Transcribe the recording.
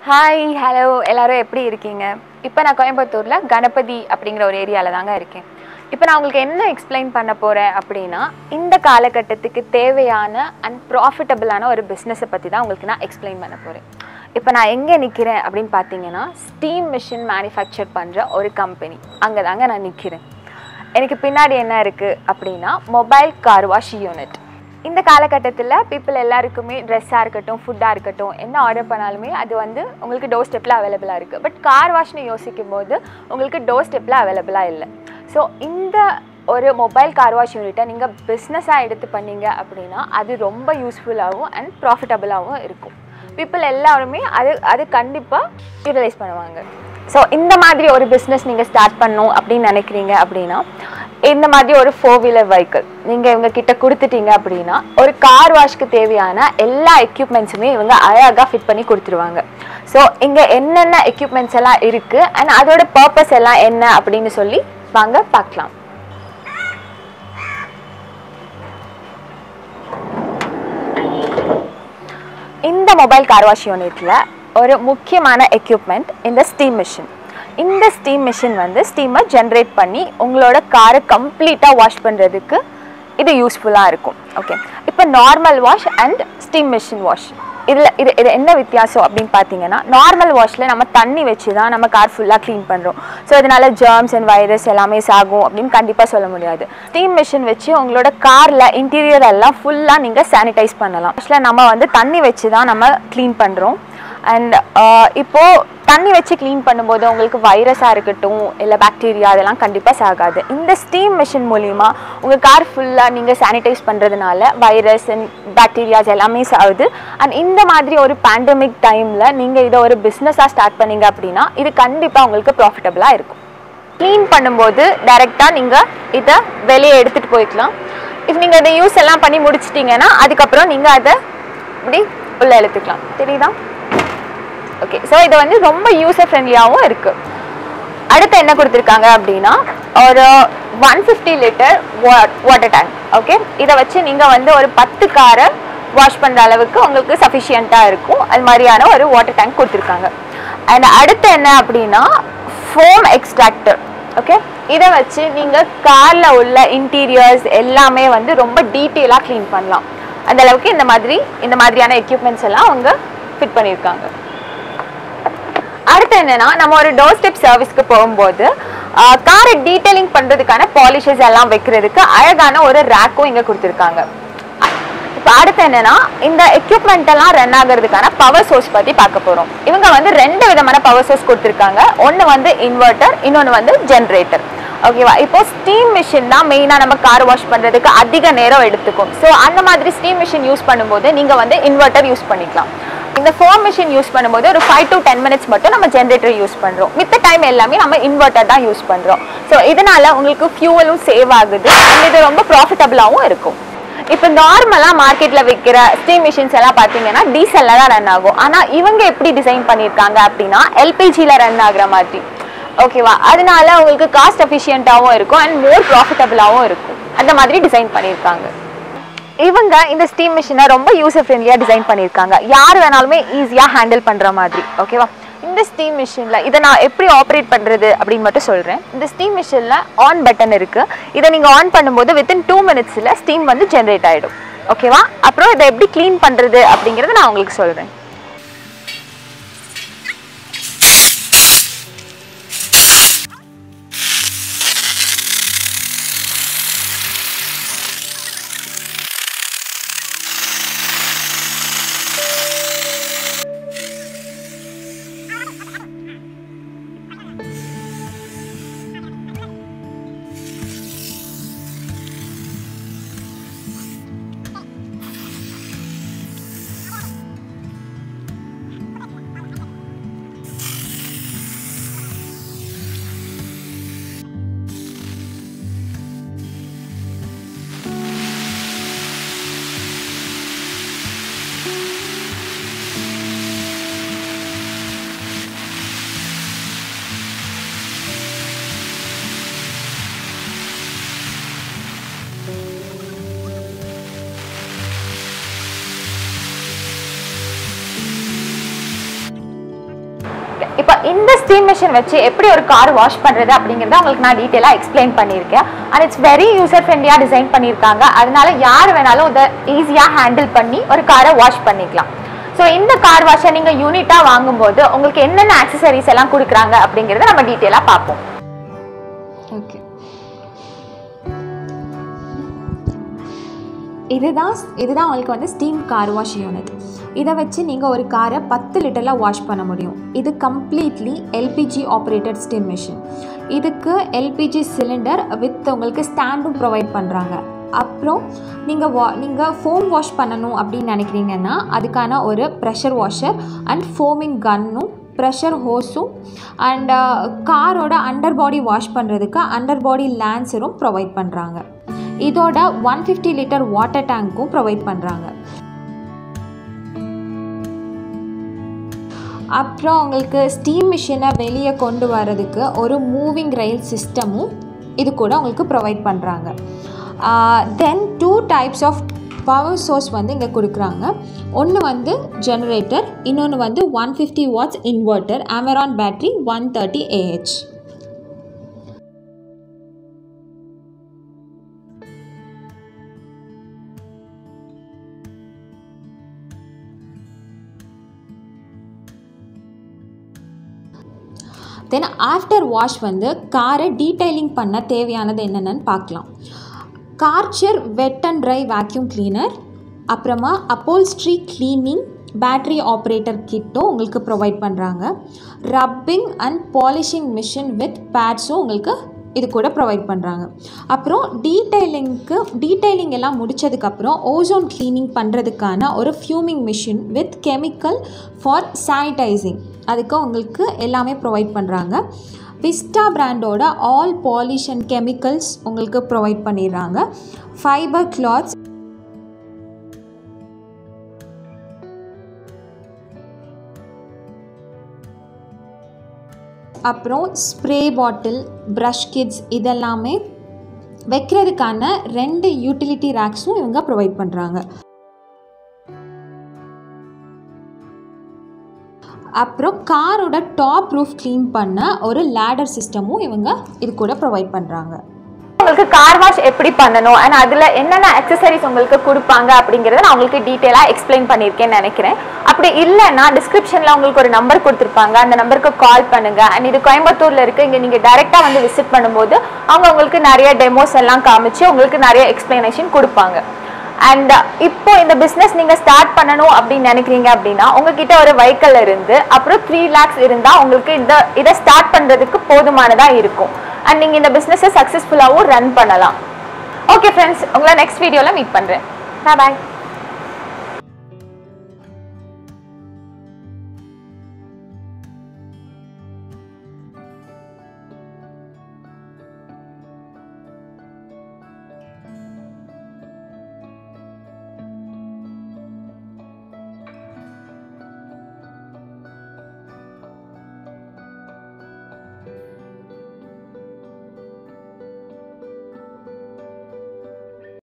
hi hello எல்லாரும் எப்படி இருக்கீங்க இப்போ நான் கோயம்புத்தூரில் கணபதி அப்படிங்கிற ஒரு ஏரியாவில் தாங்க இருக்கேன் இப்போ நான் உங்களுக்கு என்ன எக்ஸ்பிளைன் பண்ண போகிறேன் அப்படின்னா இந்த காலகட்டத்துக்கு தேவையான அண்ட் ப்ராஃபிட்டபிளான ஒரு பிஸ்னஸை பற்றி தான் உங்களுக்கு நான் எக்ஸ்பிளைன் பண்ண போகிறேன் இப்போ நான் எங்கே நிற்கிறேன் அப்படின்னு பார்த்தீங்கன்னா ஸ்டீம் மிஷின் மேனுஃபேக்சர் பண்ணுற ஒரு கம்பெனி அங்கே தாங்க நான் நிற்கிறேன் எனக்கு பின்னாடி என்ன இருக்குது அப்படின்னா மொபைல் கார் வாஷ் யூனிட் இந்த காலகட்டத்தில் பீப்புள் எல்லாருக்குமே ட்ரெஸ்ஸாக இருக்கட்டும் ஃபுட்டாக இருக்கட்டும் என்ன ஆர்டர் பண்ணாலுமே அது வந்து உங்களுக்கு டோர் ஸ்டெப்பில் அவைலபிளாக இருக்குது பட் கார் வாஷ்னு யோசிக்கும் போது உங்களுக்கு டோர் ஸ்டெப்பில் அவைலபிளாக இல்லை ஸோ இந்த ஒரு மொபைல் கார் வாஷ் யூனிட்டை நீங்கள் பிஸ்னஸாக எடுத்து பண்ணீங்க அப்படின்னா அது ரொம்ப யூஸ்ஃபுல்லாகவும் அண்ட் ப்ராஃபிட்டபுளாகவும் இருக்கும் பீப்புள் எல்லாருமே அது அது கண்டிப்பாக யூட்டிலைஸ் பண்ணுவாங்க ஸோ இந்த மாதிரி ஒரு பிஸ்னஸ் நீங்கள் ஸ்டார்ட் பண்ணணும் அப்படின்னு நினைக்கிறீங்க அப்படின்னா இந்த மாதிரி ஒரு ஃபோர் வீலர் வெஹிக்கிள் நீங்கள் இவங்க கிட்ட கொடுத்துட்டீங்க அப்படின்னா ஒரு கார் வாஷ்க்கு தேவையான எல்லா எக்யூப்மெண்ட்ஸுமே இவங்க அழகாக ஃபிட் பண்ணி கொடுத்துருவாங்க ஸோ இங்கே என்னென்ன எக்யூப்மெண்ட்ஸ் எல்லாம் இருக்குது அண்ட் அதோட பர்பஸ் எல்லாம் என்ன அப்படின்னு சொல்லி வாங்க பார்க்கலாம் இந்த மொபைல் கார் வாஷ் யூனிட்டில் ஒரு முக்கியமான எக்யூப்மெண்ட் இந்த ஸ்டீம் மிஷின் இந்த ஸ்டீம் மிஷின் வந்து ஸ்டீமை ஜென்ரேட் பண்ணி உங்களோட காரை கம்ப்ளீட்டாக வாஷ் பண்ணுறதுக்கு இது யூஸ்ஃபுல்லாக இருக்கும் ஓகே இப்போ normal wash and steam machine wash இதில் இது இது என்ன வித்தியாசம் அப்படின்னு பார்த்தீங்கன்னா நார்மல் வாஷில் நம்ம தண்ணி வச்சு தான் நம்ம கார் ஃபுல்லாக க்ளீன் பண்ணுறோம் ஸோ இதனால ஜெர்ம்ஸ் அண்ட் வைரஸ் எல்லாமே சாகும் அப்படின்னு கண்டிப்பாக சொல்ல முடியாது ஸ்டீம் மிஷின் வச்சு உங்களோட காரில் இன்டீரியர் எல்லாம் ஃபுல்லாக நீங்கள் சானிடைஸ் பண்ணலாம் ஆக்சுவலாக நம்ம வந்து தண்ணி வச்சு தான் நம்ம க்ளீன் பண்ணுறோம் அண்ட் இப்போது தண்ணி வச்சு க்ளீன் பண்ணும்போது உங்களுக்கு வைரஸாக இருக்கட்டும் இல்லை பாக்டீரியா அதெல்லாம் கண்டிப்பாக சாகாது இந்த ஸ்டீம் மிஷின் மூலிமா உங்கள் கார் ஃபுல்லாக நீங்கள் சானிடைஸ் பண்ணுறதுனால வைரஸ் அண்ட் பாக்டீரியாஸ் எல்லாமே சாகுது அண்ட் இந்த மாதிரி ஒரு பேண்டமிக் டைமில் நீங்கள் இதை ஒரு பிஸ்னஸாக ஸ்டார்ட் பண்ணீங்க அப்படின்னா இது கண்டிப்பாக உங்களுக்கு ப்ராஃபிட்டபுளாக இருக்கும் க்ளீன் பண்ணும்போது டைரெக்டாக நீங்கள் இதை வெளியே எடுத்துகிட்டு போய்க்கலாம் இப்போ நீங்கள் இதை யூஸ் எல்லாம் பண்ணி முடிச்சிட்டிங்கன்னா அதுக்கப்புறம் நீங்கள் அதை இப்படி உள்ளே இழுத்துக்கலாம் தெரியுதா ஓகே ஸோ இது வந்து ரொம்ப யூசர் ஃப்ரெண்ட்லியாகவும் இருக்குது அடுத்து என்ன கொடுத்துருக்காங்க அப்படின்னா ஒரு one fifty litre water tank okay இதை வச்சு நீங்கள் வந்து ஒரு பத்து காரை வாஷ் பண்ணுற அளவுக்கு உங்களுக்கு சஃபிஷியண்ட்டாக இருக்கும் அது மாதிரியான ஒரு வாட்டர் டேங்க் கொடுத்துருக்காங்க அண்ட் அடுத்து என்ன அப்படின்னா ஃபோம் எக்ஸ்ட்ராக்டர் ஓகே இதை வச்சு நீங்கள் காரில் உள்ள இன்டீரியர்ஸ் எல்லாமே வந்து ரொம்ப டீட்டெயிலாக க்ளீன் பண்ணலாம் அந்த அளவுக்கு இந்த மாதிரி இந்த மாதிரியான எக்யூப்மெண்ட்ஸ் எல்லாம் அவங்க ஃபிட் பண்ணியிருக்காங்க அடுத்து என்னன்னா நம்ம ஒரு டோர் ஸ்டெப் சர்வீஸ்க்கு போகும்போது காரை டீட்டெயிலிங் பண்ணுறதுக்கான பாலிஷஸ் எல்லாம் வைக்கிறதுக்கு அழகான ஒரு ரேக்கும் இங்கே கொடுத்துருக்காங்க இப்போ அடுத்து என்னன்னா இந்த எக்யூப்மெண்ட் எல்லாம் ரன் ஆகிறதுக்கான பவர் சோர்ஸ் பற்றி பார்க்க போகிறோம் இவங்க வந்து ரெண்டு விதமான பவர் சோர்ஸ் கொடுத்துருக்காங்க ஒன்று வந்து இன்வெர்ட்டர் இன்னொன்று வந்து ஜென்ரேட்டர் ஓகேவா இப்போ ஸ்டீம் மிஷின் தான் மெயினாக நம்ம கார் வாஷ் பண்ணுறதுக்கு அதிக நேரம் எடுத்துக்கும் ஸோ அந்த மாதிரி ஸ்டீம் மிஷின் யூஸ் பண்ணும்போது நீங்கள் வந்து இன்வெர்ட்டர் யூஸ் பண்ணிக்கலாம் இந்த ஃபோம் மிஷின் யூஸ் பண்ணும்போது ஒரு ஃபைவ் டு டென் மினிட்ஸ் மட்டும் நம்ம ஜென்ரேட்டர் யூஸ் பண்ணுறோம் மித்த டைம் எல்லாமே நம்ம இன்வெர்ட்டர் தான் யூஸ் பண்ணுறோம் ஸோ இதனால உங்களுக்கு ஃபியூவலும் சேவ் ஆகுது and இது ரொம்ப ப்ராஃபிட்டபுளாகவும் இருக்கும் இப்போ நார்மலாக மார்க்கெட்டில் விற்கிற ஸ்டீம் மிஷின்ஸ் எல்லாம் பார்த்தீங்கன்னா டீசலில் தான் ரன் ஆகும் ஆனால் இவங்க எப்படி டிசைன் பண்ணியிருக்காங்க அப்படின்னா எல்பிஜியில் ரன் ஆகுற மாதிரி ஓகேவா அதனால உங்களுக்கு காஸ்ட் எஃபிஷியண்ட்டாகவும் இருக்கும் அண்ட் மோர் ப்ராஃபிட்டபுளாகவும் இருக்கும் அந்த மாதிரி டிசைன் பண்ணியிருக்காங்க இவங்க இந்த ஸ்டீம் மிஷினை ரொம்ப யூசர் ஃப்ரெண்ட்லியாக டிசைன் பண்ணியிருக்காங்க யார் வேணாலுமே ஈஸியாக ஹேண்டில் பண்ணுற மாதிரி ஓகேவா இந்த ஸ்டீம் மிஷினில் இதை நான் எப்படி ஆப்ரேட் பண்ணுறது அப்படின்னு மட்டும் சொல்கிறேன் இந்த ஸ்டீம் மிஷினில் ஆன் பட்டன் இருக்குது இதை நீங்கள் ஆன் பண்ணும்போது வித்தின் டூ மினிட்ஸில் ஸ்டீம் வந்து ஜென்ரேட் ஆகிடும் ஓகேவா அப்புறம் இதை எப்படி க்ளீன் பண்ணுறது அப்படிங்கிறத நான் உங்களுக்கு சொல்கிறேன் இப்போ இந்த ஸ்டீம் மிஷின் வச்சு எப்படி ஒரு கார் வாஷ் பண்ணுறது அப்படிங்கிறத உங்களுக்கு நான் டீட்டெயிலாக எக்ஸ்பிளைன் பண்ணியிருக்கேன் அண்ட் இட்ஸ் வெரி யூசர் ஃப்ரெண்ட்லியாக டிசைன் பண்ணியிருக்காங்க அதனால யார் வேணாலும் இதை ஈஸியாக ஹேண்டில் பண்ணி ஒரு காரை வாஷ் பண்ணிக்கலாம் ஸோ இந்த கார் வாஷை நீங்கள் யூனிட்டாக வாங்கும்போது உங்களுக்கு என்னென்ன ஆக்சசரிஸ் எல்லாம் கொடுக்குறாங்க அப்படிங்கிறத நம்ம டீட்டெயிலாக பார்ப்போம் ஓகே இதுதான் இதுதான் உங்களுக்கு வந்து ஸ்டீம் கார் வாஷ் யூனிட் இதை வச்சு நீங்கள் ஒரு காரை பத்து லிட்டரில் வாஷ் பண்ண முடியும் இது completely LPG operated steam machine இதுக்கு எல்பிஜி சிலிண்டர் வித் உங்களுக்கு ஸ்டாண்டும் ப்ரொவைட் பண்ணுறாங்க அப்புறம் நீங்கள் வா நீங்கள் ஃபோம் வாஷ் பண்ணணும் அப்படின்னு நினைக்கிறீங்கன்னா அதுக்கான ஒரு ப்ரெஷர் வாஷர் அண்ட் ஃபோமிங் கன்னும் ப்ரெஷர் ஹோஸும் அண்ட் காரோட அண்டர் பாடி வாஷ் பண்ணுறதுக்கு அண்டர் பாடி லேன்சரும் ப்ரொவைட் பண்ணுறாங்க இதோட ஒன் ஃபிஃப்டி லிட்டர் வாட்டர் டேங்க்கும் ப்ரொவைட் பண்ணுறாங்க அப்புறம் உங்களுக்கு ஸ்டீம் மிஷினை வெளியே கொண்டு வர்றதுக்கு ஒரு மூவிங் ரயில் சிஸ்டமும் இது கூட உங்களுக்கு ப்ரொவைட் பண்ணுறாங்க then two types of power source வந்து இங்கே கொடுக்குறாங்க ஒன்று வந்து ஜெனரேட்டர் இன்னொன்று வந்து one fifty watts inverter Amaron battery one thirty AH then after wash வந்து காரை டீடைலிங் பண்ண தேவையானது என்னென்னு பார்க்கலாம் Karcher wet and dry vacuum cleaner அப்புறமா அப்போல்ஸ்ட்ரி க்ளீனிங் பேட்ரி ஆப்ரேட்டர் கிட்டும் உங்களுக்கு ப்ரொவைட் பண்ணுறாங்க rubbing and polishing machine with பேட்ஸும் உங்களுக்கு இது கூட ப்ரொவைட் பண்ணுறாங்க அப்புறம் டீடைலிங்க்கு டீடைலிங் எல்லாம் முடித்ததுக்கப்புறம் ஓசோன் க்ளீனிங் பண்ணுறதுக்கான ஒரு fuming machine with chemical for sanitising அதுக்கு உங்களுக்கு எல்லாமே ப்ரொவைட் பண்ணுறாங்க விஸ்டா பிராண்டோட ஆல் பாலிஷ் அண்ட் கெமிக்கல்ஸ் உங்களுக்கு ப்ரொவைட் பண்ணிடுறாங்க ஃபைபர் கிளாத்ஸ் அப்புறம் ஸ்ப்ரே பாட்டில் ப்ரஷ் கிட்ஸ் இதெல்லாமே வைக்கிறதுக்கான ரெண்டு யூட்டிலிட்டி ரேக்ஸும் இவங்க ப்ரொவைட் பண்ணுறாங்க அப்புறம் காரோட டாப் ரூஃப் க்ளீன் பண்ண ஒரு லேடர் சிஸ்டமும் இவங்க இது கூட ப்ரொவைட் பண்ணுறாங்க உங்களுக்கு கார் வாஷ் எப்படி பண்ணணும் அண்ட் அதில் என்னென்ன அக்சசரிஸ் உங்களுக்கு கொடுப்பாங்க அப்படிங்கிறத நான் உங்களுக்கு டீட்டெயிலாக எக்ஸ்பிளைன் பண்ணியிருக்கேன்னு நினைக்கிறேன் அப்படி இல்லைன்னா டிஸ்கிரிப்ஷனில் உங்களுக்கு ஒரு நம்பர் கொடுத்துருப்பாங்க அந்த நம்பருக்கு கால் பண்ணுங்க அண்ட் இது கோயம்புத்தூரில் இருக்கு இங்கே நீங்கள் டைரெக்டாக வந்து விசிட் பண்ணும்போது அவங்க உங்களுக்கு நிறைய டெமோஸ் எல்லாம் காமிச்சு உங்களுக்கு நிறைய எக்ஸ்பிளனேஷன் கொடுப்பாங்க அண்ட் இப்போ இந்த பிஸ்னஸ் நீங்கள் ஸ்டார்ட் பண்ணணும் அப்படின்னு நினைக்கிறீங்க அப்படின்னா உங்ககிட்ட ஒரு வெஹிக்கல் இருந்து அப்புறம் த்ரீ லேக்ஸ் இருந்தால் உங்களுக்கு இந்த இதை ஸ்டார்ட் பண்ணுறதுக்கு போதுமானதாக இருக்கும் அண்ட் நீங்கள் இந்த பிஸ்னஸை சக்ஸஸ்ஃபுல்லாகவும் ரன் பண்ணலாம் ஓகே ஃப்ரெண்ட்ஸ் உங்களை நெக்ஸ்ட் வீடியோவில் மீட் பண்ணுறேன் பாய்